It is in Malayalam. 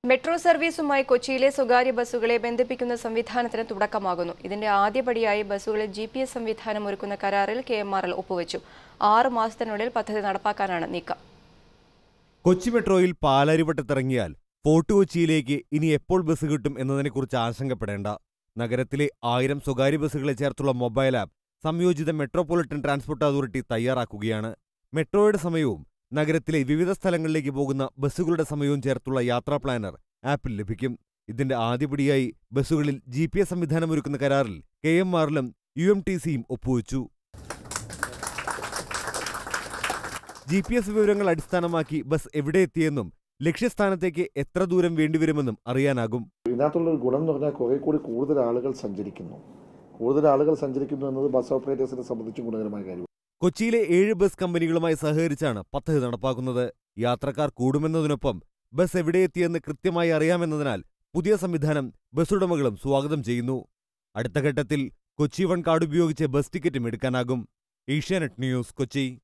മെട്രോ സർവീസുമായി കൊച്ചിയിലെ സ്വകാര്യ ബസ്സുകളെ ബന്ധിപ്പിക്കുന്ന സംവിധാനത്തിന് തുടക്കമാകുന്നു ഇതിന്റെ ആദ്യപടിയായി ബസ്സുകളിൽ ജി പി എസ് സംവിധാനം ഒരുക്കുന്ന കരാറിൽ കെ എം ആർ എൽ ഒപ്പുവെച്ചു ആറ് മാസത്തിനുള്ളിൽ പദ്ധതി നടപ്പാക്കാനാണ് നീക്കം കൊച്ചി മെട്രോയിൽ പാലാരിവട്ടത്തിറങ്ങിയാൽ ഫോർട്ട് കൊച്ചിയിലേക്ക് ഇനി എപ്പോൾ ബസ് കിട്ടും എന്നതിനെക്കുറിച്ച് ആശങ്കപ്പെടേണ്ട നഗരത്തിലെ ആയിരം സ്വകാര്യ ബസ്സുകളെ ചേർത്തുള്ള മൊബൈൽ ആപ്പ് സംയോജിത മെട്രോപൊളിറ്റൻ ട്രാൻസ്പോർട്ട് അതോറിറ്റി തയ്യാറാക്കുകയാണ് മെട്രോയുടെ സമയവും നഗരത്തിലെ വിവിധ സ്ഥലങ്ങളിലേക്ക് പോകുന്ന ബസ്സുകളുടെ സമയവും ചേർത്തുള്ള യാത്രാ പ്ലാനർ ആപ്പിൽ ലഭിക്കും ഇതിന്റെ ആദ്യപടിയായി ബസ്സുകളിൽ ജി പി എസ് സംവിധാനം ഒരുക്കുന്ന കരാറിൽ കെ എം ആറിലും യു എം ടി സിയും ഒപ്പുവെച്ചു ജി പി എസ് വിവരങ്ങൾ അടിസ്ഥാനമാക്കി ബസ് എവിടെ എത്തിയെന്നും ലക്ഷ്യസ്ഥാനത്തേക്ക് എത്ര ദൂരം വേണ്ടിവരുമെന്നും അറിയാനാകും ഇതിനകത്തുള്ള ഒരു ഗുണം എന്ന് പറഞ്ഞാൽ കുറെ കൂടി കൂടുതൽ ആളുകൾ സഞ്ചരിക്കുന്നു കൂടുതൽ ആളുകൾ സഞ്ചരിക്കുന്നു എന്നത് ബസ് ഓപ്പറേറ്റേഴ്സിനെ സംബന്ധിച്ചും ഗുണകരമായ കാര്യമാണ് കൊച്ചിയിലെ ഏഴ് ബസ് കമ്പനികളുമായി സഹകരിച്ചാണ് പദ്ധതി നടപ്പാക്കുന്നത് യാത്രക്കാർ കൂടുമെന്നതിനൊപ്പം ബസ് എവിടെ എത്തിയെന്ന് കൃത്യമായി അറിയാമെന്നതിനാൽ പുതിയ സംവിധാനം ബസ് ഉടമകളും സ്വാഗതം ചെയ്യുന്നു അടുത്ത ഘട്ടത്തിൽ കൊച്ചി വൺ കാർഡ് ഉപയോഗിച്ച് ബസ് ടിക്കറ്റും എടുക്കാനാകും ഏഷ്യാനെറ്റ് ന്യൂസ് കൊച്ചി